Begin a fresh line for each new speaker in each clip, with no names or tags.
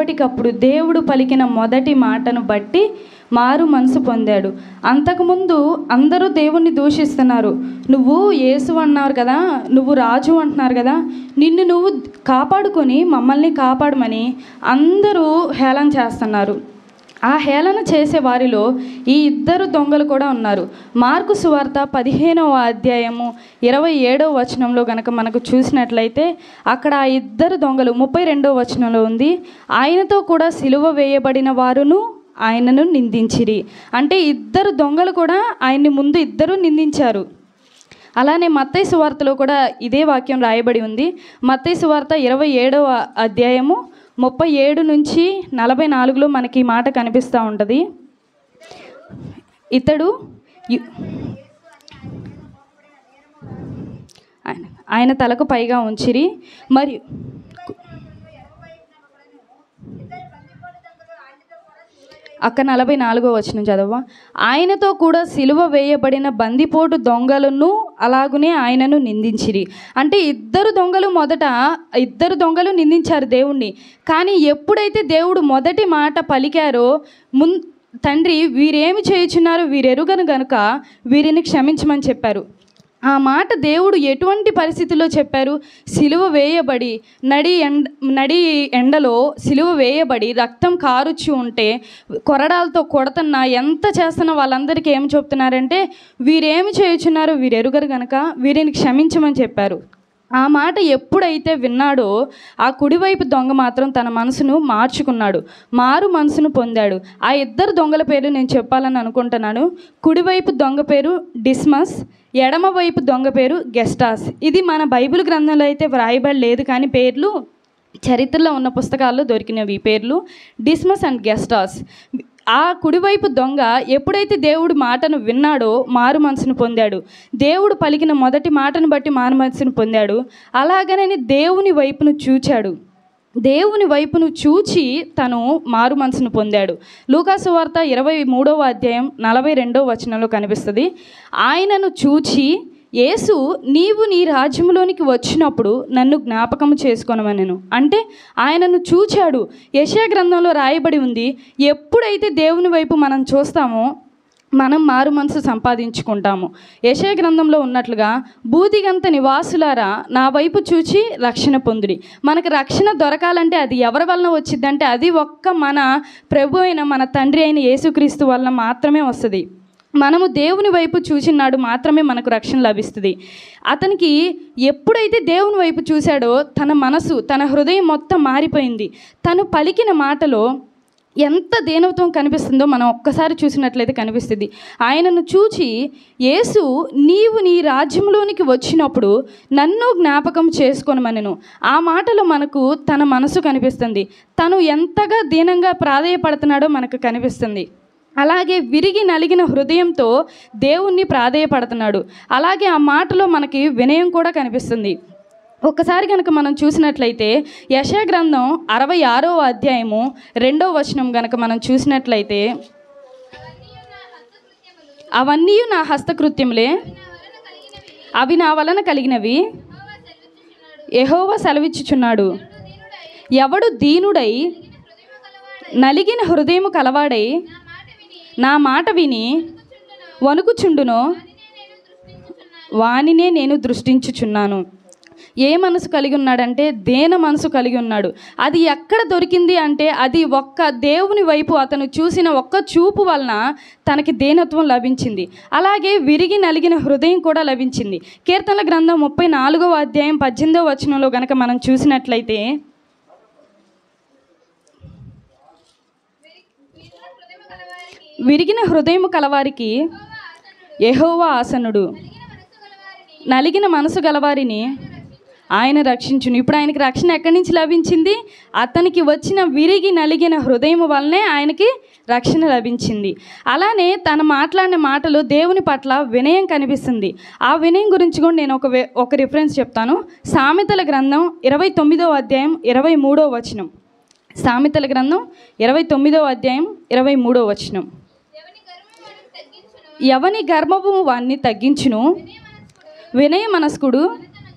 అప్పటికప్పుడు దేవుడు పలికిన మొదటి మాటను బట్టి మారు మనసు పొందాడు అంతకుముందు అందరూ దేవుణ్ణి దూషిస్తున్నారు నువ్వు యేసు అన్నారు కదా నువ్వు రాజు అంటున్నారు కదా నిన్ను నువ్వు కాపాడుకొని మమ్మల్ని కాపాడమని అందరూ హేళన చేస్తున్నారు ఆ హేళన చేసే వారిలో ఈ ఇద్దరు దొంగలు కూడా ఉన్నారు మార్కు సువార్త పదిహేనవ అధ్యాయము ఇరవై ఏడవ వచనంలో గనక మనకు చూసినట్లయితే అక్కడ ఆ ఇద్దరు దొంగలు ముప్పై రెండవ వచనంలో ఉంది ఆయనతో కూడా సిలువ వేయబడిన వారును ఆయనను నిందించిరి అంటే ఇద్దరు దొంగలు కూడా ఆయన్ని ముందు ఇద్దరు నిందించారు అలానే మత్తయి సువార్తలో కూడా ఇదే వాక్యం రాయబడి ఉంది మత్తయి సువార్త ఇరవై ఏడవ అధ్యాయము ముప్పై ఏడు నుంచి నలభై నాలుగులో మనకి ఈ మాట కనిపిస్తూ ఉంటుంది ఇతడు యు- ఆయన ఆయన తలకు పైగా ఉంచిరి మరియు అక్క నలభై నాలుగో వచ్చిన చదవ ఆయనతో కూడా సిలువ వేయబడిన బందిపోటు దొంగలను అలాగునే ఆయనను నిందించిరి అంటే ఇద్దరు దొంగలు మొదట ఇద్దరు దొంగలు నిందించారు దేవుణ్ణి కానీ ఎప్పుడైతే దేవుడు మొదటి మాట పలికారో మున్ తండ్రి వీరేమి చేయుచున్నారు వీరెరుగను గనుక వీరిని క్షమించమని చెప్పారు ఆ మాట దేవుడు ఎటువంటి పరిస్థితిలో చెప్పారు సిలువ వేయబడి నడి ఎండ నడి ఎండలో సిలువ వేయబడి రక్తం కారుచ్చు ఉంటే కొరడాలతో కొడుతున్నా ఎంత చేస్తున్నా వాళ్ళందరికీ ఏం చెప్తున్నారంటే వీరేమి చేయుచున్నారు వీరెరుగరు గనక వీరిని క్షమించమని చెప్పారు ఆ మాట ఎప్పుడైతే విన్నాడో ఆ కుడివైపు దొంగ మాత్రం తన మనసును మార్చుకున్నాడు మారు మనసును పొందాడు ఆ ఇద్దరు దొంగల పేరు నేను చెప్పాలని అనుకుంటున్నాను కుడివైపు దొంగ పేరు డిస్మస్ ఎడమ వైపు దొంగ పేరు గెస్టాస్ ఇది మన బైబిల్ గ్రంథంలో అయితే వ్రాయబడి లేదు కానీ పేర్లు చరిత్రలో ఉన్న పుస్తకాల్లో దొరికినవి ఈ పేర్లు డిస్మస్ అండ్ గెస్టాస్ ఆ కుడివైపు దొంగ ఎప్పుడైతే దేవుడు మాటను విన్నాడో మారు మనసును పొందాడు దేవుడు పలికిన మొదటి మాటను బట్టి మారు మనసును పొందాడు అలాగనే దేవుని వైపును చూచాడు దేవుని వైపును చూచి తను మారు మనసును పొందాడు లూకాసు వార్త ఇరవై మూడవ అధ్యాయం నలభై రెండవ వచనంలో కనిపిస్తుంది ఆయనను చూచి యేసు నీవు నీ రాజ్యంలోనికి వచ్చినప్పుడు నన్ను జ్ఞాపకం చేసుకొనమనెను అంటే ఆయనను చూచాడు యశా గ్రంథంలో రాయబడి ఉంది ఎప్పుడైతే దేవుని వైపు మనం చూస్తామో మనం మారు మనసు సంపాదించుకుంటాము యశయ గ్రంథంలో ఉన్నట్లుగా బూదిగంత నివాసులారా నా వైపు చూచి రక్షణ పొందుడి మనకు రక్షణ దొరకాలంటే అది ఎవరి వలన వచ్చిందంటే అది ఒక్క మన ప్రభు అయిన మన తండ్రి అయిన యేసుక్రీస్తు వలన మాత్రమే వస్తుంది మనము దేవుని వైపు చూసినాడు మాత్రమే మనకు రక్షణ లభిస్తుంది అతనికి ఎప్పుడైతే దేవుని వైపు చూశాడో తన మనసు తన హృదయం మొత్తం మారిపోయింది తను పలికిన మాటలో ఎంత దీనత్వం కనిపిస్తుందో మనం ఒక్కసారి చూసినట్లయితే కనిపిస్తుంది ఆయనను చూచి యేసు నీవు నీ రాజ్యంలోనికి వచ్చినప్పుడు నన్ను జ్ఞాపకం చేసుకొనమనెను ఆ మాటలో మనకు తన మనసు కనిపిస్తుంది తను ఎంతగా దీనంగా ప్రాధేయపడుతున్నాడో మనకు కనిపిస్తుంది అలాగే విరిగి నలిగిన హృదయంతో దేవుణ్ణి ప్రాధేయపడుతున్నాడు అలాగే ఆ మాటలో మనకి వినయం కూడా కనిపిస్తుంది ఒక్కసారి కనుక మనం చూసినట్లయితే యశా గ్రంథం అరవై ఆరో అధ్యాయము రెండో వచనం కనుక మనం చూసినట్లయితే అవన్నీ నా హస్తకృత్యములే అవి నా వలన కలిగినవి యెహోవా సెలవిచ్చుచున్నాడు ఎవడు దీనుడై నలిగిన హృదయము కలవాడై నా మాట విని వణుకుచుండునో వానినే నేను దృష్టించుచున్నాను ఏ మనసు కలిగి ఉన్నాడంటే దేన మనసు కలిగి ఉన్నాడు అది ఎక్కడ దొరికింది అంటే అది ఒక్క దేవుని వైపు అతను చూసిన ఒక్క చూపు వలన తనకి దేనత్వం లభించింది అలాగే విరిగి నలిగిన హృదయం కూడా లభించింది కీర్తనల గ్రంథం ముప్పై నాలుగవ అధ్యాయం పద్దెనిమిదవ వచనంలో గనక మనం చూసినట్లయితే విరిగిన హృదయం కలవారికి యెహోవా ఆసనుడు నలిగిన మనసు గలవారిని ఆయన రక్షించును ఇప్పుడు ఆయనకి రక్షణ ఎక్కడి నుంచి లభించింది అతనికి వచ్చిన విరిగి నలిగిన హృదయం వల్లనే ఆయనకి రక్షణ లభించింది అలానే తన మాట్లాడిన మాటలు దేవుని పట్ల వినయం కనిపిస్తుంది ఆ వినయం గురించి కూడా నేను ఒక వే- ఒక రిఫరెన్స్ చెప్తాను సామెతల గ్రంథం ఇరవై తొమ్మిదవ అధ్యాయం ఇరవై మూడవ వచనం సామెతల గ్రంథం ఇరవై తొమ్మిదవ అధ్యాయం ఇరవై మూడవ వచనం ఎవని గర్భము వాణ్ణి తగ్గించును వినయ మనస్కుడు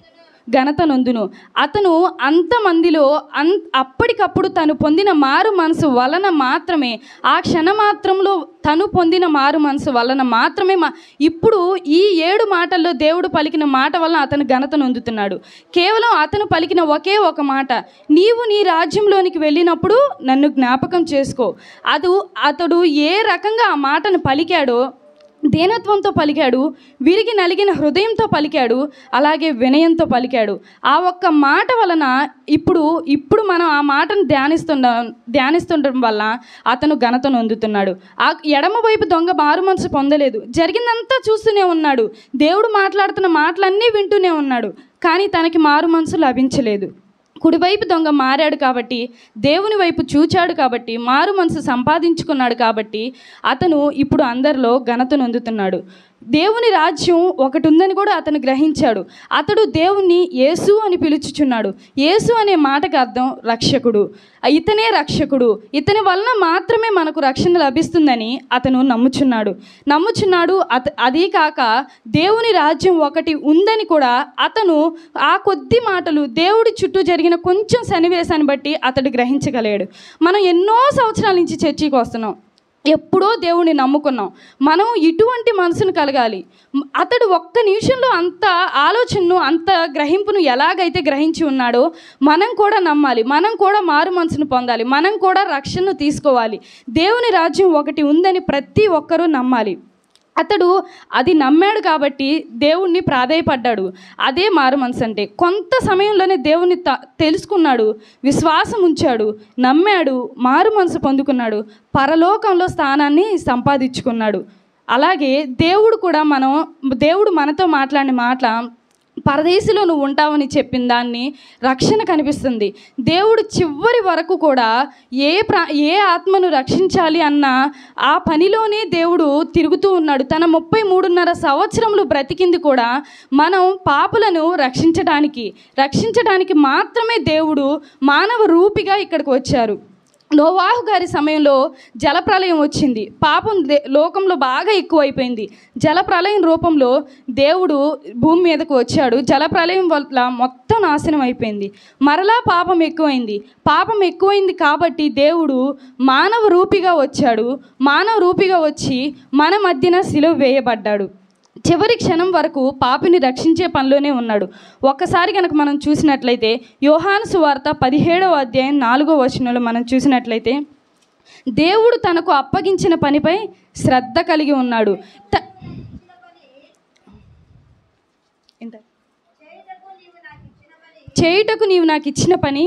ఘనత నొందును అతను అంతమందిలో అన్ అప్పటికప్పుడు తను పొందిన మారు మనసు వలన మాత్రమే ఆ క్షణమాత్రంలో తను పొందిన మారు మనసు వలన మాత్రమే మా ఇప్పుడు ఈ ఏడు మాటల్లో దేవుడు పలికిన మాట వలన అతను ఘనత నొందుతున్నాడు కేవలం అతను పలికిన ఒకే ఒక మాట నీవు నీ రాజ్యంలోనికి వెళ్ళినప్పుడు నన్ను జ్ఞాపకం చేసుకో అది అతడు ఏ రకంగా ఆ మాటను పలికాడో దీనత్వంతో పలికాడు విరిగి నలిగిన హృదయంతో పలికాడు అలాగే వినయంతో పలికాడు ఆ ఒక్క మాట వలన ఇప్పుడు ఇప్పుడు మనం ఆ మాటను ధ్యానిస్తుండ ధ్యానిస్తుండడం వల్ల అతను ఘనత నొందుతున్నాడు ఆ ఎడమ వైపు దొంగ మారు మనసు పొందలేదు జరిగిందంతా చూస్తూనే ఉన్నాడు దేవుడు మాట్లాడుతున్న మాటలన్నీ వింటూనే ఉన్నాడు కానీ తనకి మారు మనసు లభించలేదు కుడివైపు దొంగ మారాడు కాబట్టి దేవుని వైపు చూచాడు కాబట్టి మారు మనసు సంపాదించుకున్నాడు కాబట్టి అతను ఇప్పుడు అందరిలో ఘనత నొందుతున్నాడు దేవుని రాజ్యం ఒకటి ఉందని కూడా అతను గ్రహించాడు అతడు దేవుణ్ణి యేసు అని పిలుచుచున్నాడు యేసు అనే మాటకు అర్థం రక్షకుడు ఇతనే రక్షకుడు ఇతని వలన మాత్రమే మనకు రక్షణ లభిస్తుందని అతను నమ్ముచున్నాడు నమ్ముచున్నాడు అత అదీ కాక దేవుని రాజ్యం ఒకటి ఉందని కూడా అతను ఆ కొద్ది మాటలు దేవుడి చుట్టూ జరిగిన కొంచెం సన్నివేశాన్ని బట్టి అతడు గ్రహించగలిగాడు మనం ఎన్నో సంవత్సరాల నుంచి చర్చికి వస్తున్నాం ఎప్పుడో దేవుణ్ణి నమ్ముకున్నాం మనం ఇటువంటి మనసును కలగాలి మ్, అతడు ఒక్క నిమిషంలో అంత ఆలోచనను అంత గ్రహింపును ఎలాగైతే గ్రహించి ఉన్నాడో మనం కూడా నమ్మాలి మనం కూడా మారు మనసును పొందాలి మనం కూడా రక్షణను తీసుకోవాలి దేవుని రాజ్యం ఒకటి ఉందని ప్రతి ఒక్కరూ నమ్మాలి అతడు అది నమ్మాడు కాబట్టి దేవుణ్ణి ప్రాధాయపడ్డాడు అదే మారు మనసు అంటే కొంత సమయంలోనే దేవుని త తెలుసుకున్నాడు విశ్వాసం ఉంచాడు నమ్మాడు మారు మనసు పొందుకున్నాడు పరలోకంలో స్థానాన్ని సంపాదించుకున్నాడు అలాగే దేవుడు కూడా మనం దేవుడు మనతో మాట్లాడిన మాట పరదేశిలో నువ్వు ఉంటావని చెప్పిన దాన్ని రక్షణ కనిపిస్తుంది దేవుడు చివరి వరకు కూడా ఏ ప్రా ఏ ఆత్మను రక్షించాలి అన్న ఆ పనిలోనే దేవుడు తిరుగుతూ ఉన్నాడు తన ముప్పై మూడున్నర సంవత్సరములు బ్రతికింది కూడా మనం పాపులను రక్షించడానికి రక్షించడానికి మాత్రమే దేవుడు మానవ రూపిగా ఇక్కడికి వచ్చారు నోవాహు గారి సమయంలో జలప్రలయం వచ్చింది పాపం దే లోకంలో బాగా ఎక్కువైపోయింది జలప్రలయం రూపంలో దేవుడు భూమి మీదకు వచ్చాడు జలప్రలయం వల్ల మొత్తం నాశనం అయిపోయింది మరలా పాపం ఎక్కువైంది పాపం ఎక్కువైంది కాబట్టి దేవుడు మానవ రూపిగా వచ్చాడు మానవ రూపిగా వచ్చి మన మధ్యన సిలువ వేయబడ్డాడు చివరి క్షణం వరకు పాపిని రక్షించే పనిలోనే ఉన్నాడు ఒక్కసారి కనుక మనం చూసినట్లయితే యోహాను సువార్త పదిహేడవ అధ్యాయం నాలుగో వచనంలో మనం చూసినట్లయితే దేవుడు తనకు అప్పగించిన పనిపై శ్రద్ధ కలిగి ఉన్నాడు త- ఎంత? చేయుటకు నీవు నాకు ఇచ్చిన పని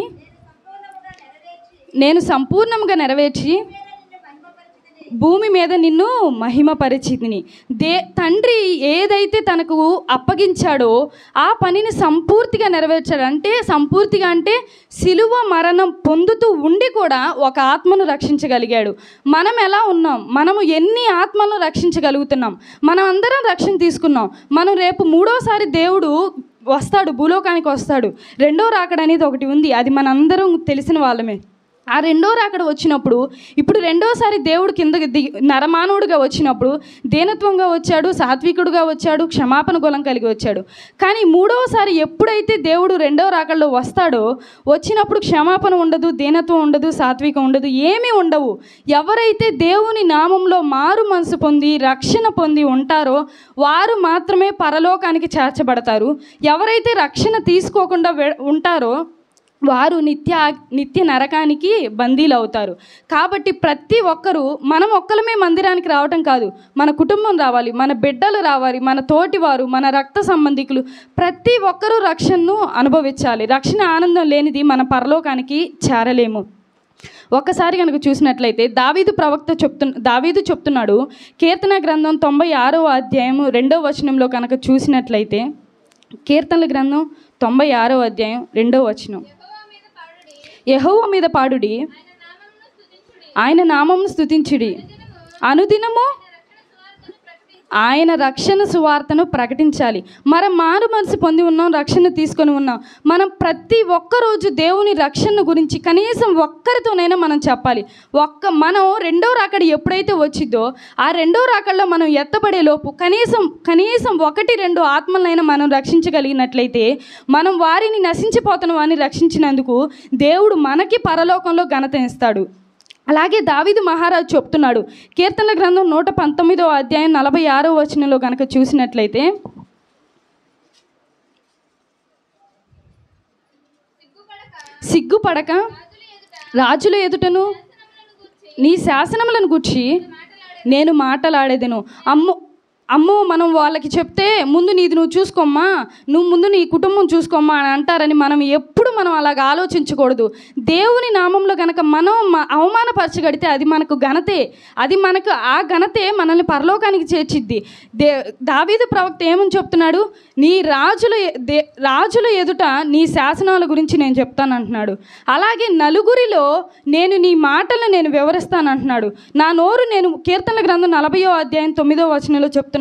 నేను సంపూర్ణంగా నెరవేర్చి భూమి మీద నిన్ను మహిమపరిచితిని దే తండ్రి ఏదైతే తనకు అప్పగించాడో ఆ పనిని సంపూర్తిగా నెరవేర్చాడు అంటే సంపూర్తిగా అంటే సిలువ మరణం పొందుతూ ఉండి కూడా ఒక ఆత్మను రక్షించగలిగాడు మనం ఎలా ఉన్నాం మనము ఎన్ని ఆత్మలను రక్షించగలుగుతున్నాం మనం అందరం రక్షణ తీసుకున్నాం మనం రేపు మూడోసారి దేవుడు వస్తాడు భూలోకానికి వస్తాడు రెండో రాకడ అనేది ఒకటి ఉంది అది మనందరం తెలిసిన వాళ్ళమే ఆ రెండో రాకడ వచ్చినప్పుడు ఇప్పుడు రెండోసారి దేవుడు కిందకి దిగి నరమానవుడిగా వచ్చినప్పుడు దీనత్వంగా వచ్చాడు సాత్వికుడుగా వచ్చాడు క్షమాపణ గుణం కలిగి వచ్చాడు కానీ మూడవసారి ఎప్పుడైతే దేవుడు రెండో రాకడలో వస్తాడో వచ్చినప్పుడు క్షమాపణ ఉండదు దీనత్వం ఉండదు సాత్వికం ఉండదు ఏమీ ఉండవు ఎవరైతే దేవుని నామంలో మారు మనసు పొంది రక్షణ పొంది ఉంటారో వారు మాత్రమే పరలోకానికి చేర్చబడతారు ఎవరైతే రక్షణ తీసుకోకుండా వె- ఉంటారో వారు నిత్య నిత్య నరకానికి బందీలు అవుతారు కాబట్టి ప్రతి ఒక్కరూ మనం ఒక్కలమే మందిరానికి రావటం కాదు మన కుటుంబం రావాలి మన బిడ్డలు రావాలి మన తోటివారు మన రక్త సంబంధికులు ప్రతి ఒక్కరూ రక్షణను అనుభవించాలి రక్షణ ఆనందం లేనిది మన పరలోకానికి చేరలేము ఒక్కసారి కనుక చూసినట్లయితే దావీదు ప్రవక్త చెప్తు దావీదు చెప్తున్నాడు కీర్తన గ్రంథం తొంభై ఆరవ అధ్యాయం రెండవ వచనంలో కనుక చూసినట్లయితే కీర్తనల గ్రంథం తొంభై ఆరవ అధ్యాయం రెండవ వచనం యెహోవా మీద పాడుడి ఆయన నామమును స్తుతించుడి అనుదినము ఆయన రక్షణ సువార్తను ప్రకటించాలి మనం మారు మనసు పొంది ఉన్నాం రక్షణ తీసుకొని ఉన్నాం మనం ప్రతి ఒక్క రోజు దేవుని రక్షణ గురించి కనీసం ఒక్కరితోనైనా మనం చెప్పాలి ఒక్క మనం రెండో రాకడ ఎప్పుడైతే వచ్చిందో ఆ రెండో రాకడలో మనం ఎత్తబడే లోపు కనీసం కనీసం ఒకటి రెండు ఆత్మలైనా మనం రక్షించగలిగినట్లయితే మనం వారిని నశించిపోతున్న వారిని రక్షించినందుకు దేవుడు మనకి పరలోకంలో ఘనత ఇస్తాడు అలాగే దావీదు మహారాజు చెప్తున్నాడు కీర్తనల గ్రంథం నూట పంతొమ్మిదో అధ్యాయం నలభై ఆరో వచనంలో కనుక చూసినట్లయితే సిగ్గుపడక రాజుల ఎదుటను నీ శాసనములను గుర్చి నేను మాటలాడేదను అమ్మో అమ్మో మనం వాళ్ళకి చెప్తే ముందు నీది నువ్వు చూసుకోమ్మా నువ్వు ముందు నీ కుటుంబం చూసుకోమ్మా అని అంటారని మనం ఎప్పుడు మనం అలాగ ఆలోచించకూడదు దేవుని నామంలో కనుక మనం మ- అవమానపరచగడితే అది మనకు ఘనతే అది మనకు ఆ ఘనతే మనల్ని పరలోకానికి చేర్చిద్ది దే దావీదు ప్రవక్త ఏమని చెప్తున్నాడు నీ రాజుల ఎ- దే రాజుల ఎదుట నీ శాసనాల గురించి నేను చెప్తాను అంటున్నాడు అలాగే నలుగురిలో నేను నీ మాటలను నేను వివరిస్తాను అంటున్నాడు నా నోరు నేను కీర్తనల గ్రంథం నలభయో అధ్యాయం తొమ్మిదో వచనంలో చెప్తున్నాడు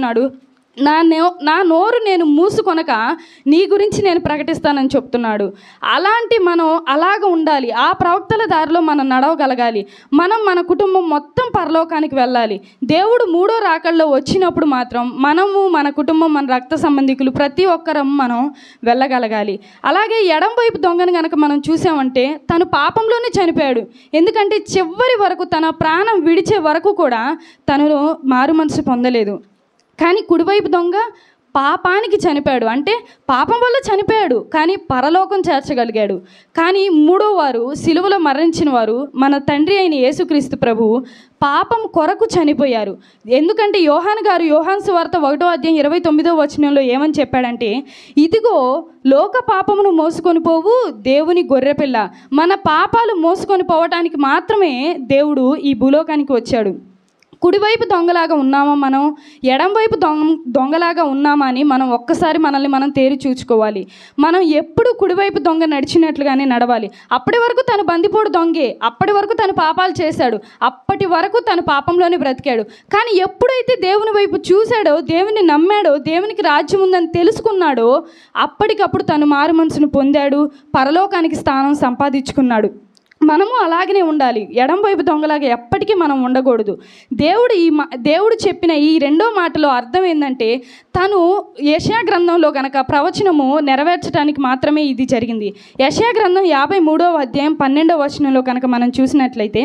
నా నో నా నోరు నేను మూసుకొనక నీ గురించి నేను ప్రకటిస్తానని చెప్తున్నాడు అలాంటి మనం అలాగ ఉండాలి ఆ ప్రవక్తల దారిలో మనం నడవగలగాలి మనం మన కుటుంబం మొత్తం పరలోకానికి వెళ్ళాలి దేవుడు మూడో రాకల్లో వచ్చినప్పుడు మాత్రం మనము మన కుటుంబం మన రక్త సంబంధికులు ప్రతి ఒక్కరం మనం వెళ్ళగలగాలి అలాగే ఎడం వైపు దొంగను కనుక మనం చూసామంటే తను పాపంలోనే చనిపోయాడు ఎందుకంటే చివరి వరకు తన ప్రాణం విడిచే వరకు కూడా తను మారు మనసు పొందలేదు కానీ కుడివైపు దొంగ పాపానికి చనిపోయాడు అంటే పాపం వల్ల చనిపోయాడు కానీ పరలోకం చేర్చగలిగాడు కానీ మూడో వారు సిలువలో మరణించిన వారు మన తండ్రి అయిన యేసుక్రీస్తు ప్రభువు పాపం కొరకు చనిపోయారు ఎందుకంటే యోహాన్ గారు యోహాన్ సువార్త ఒకటో అధ్యాయం ఇరవై తొమ్మిదో వచనంలో ఏమని చెప్పాడంటే ఇదిగో లోక పాపమును మోసుకొని పోవు దేవుని గొర్రెపిల్ల మన పాపాలు మోసుకొని పోవటానికి మాత్రమే దేవుడు ఈ భూలోకానికి వచ్చాడు కుడివైపు దొంగలాగా ఉన్నామా మనం ఎడం వైపు దొంగ దొంగలాగా ఉన్నామా అని మనం ఒక్కసారి మనల్ని మనం తేరి చూసుకోవాలి మనం ఎప్పుడు కుడివైపు దొంగ నడిచినట్లుగానే నడవాలి అప్పటి వరకు తను బందిపోడు దొంగే అప్పటి వరకు తను పాపాలు చేశాడు అప్పటి వరకు తను పాపంలోనే బ్రతికాడు కానీ ఎప్పుడైతే దేవుని వైపు చూశాడో దేవుని నమ్మాడో దేవునికి రాజ్యం ఉందని తెలుసుకున్నాడో అప్పటికప్పుడు తను మారు మనసును పొందాడు పరలోకానికి స్థానం సంపాదించుకున్నాడు మనము అలాగనే ఉండాలి ఎడం వైపు దొంగలాగా ఎప్పటికీ మనం ఉండకూడదు దేవుడు ఈ మా దేవుడు చెప్పిన ఈ రెండో మాటలో అర్థం ఏంటంటే తను యశా గ్రంథంలో కనుక ప్రవచనము నెరవేర్చడానికి మాత్రమే ఇది జరిగింది యశా గ్రంథం యాభై మూడవ అధ్యాయం పన్నెండవ వచనంలో కనుక మనం చూసినట్లయితే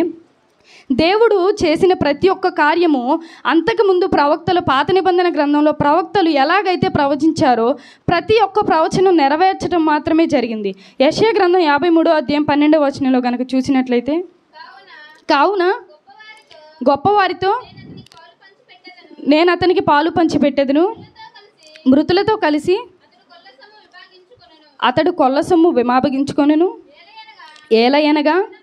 దేవుడు చేసిన ప్రతి ఒక్క కార్యము అంతకుముందు ప్రవక్తలు పాత నిబంధన గ్రంథంలో ప్రవక్తలు ఎలాగైతే ప్రవచించారో ప్రతి ఒక్క ప్రవచనం నెరవేర్చడం మాత్రమే జరిగింది యశయ గ్రంథం యాభై మూడో అధ్యాయం పన్నెండవ వచనంలో కనుక చూసినట్లయితే కావున గొప్పవారితో నేను అతనికి పాలు పంచి పెట్టెదను మృతులతో కలిసి అతడు కొల్ల సొమ్ము విమాపగించుకొనును ఏలయనగా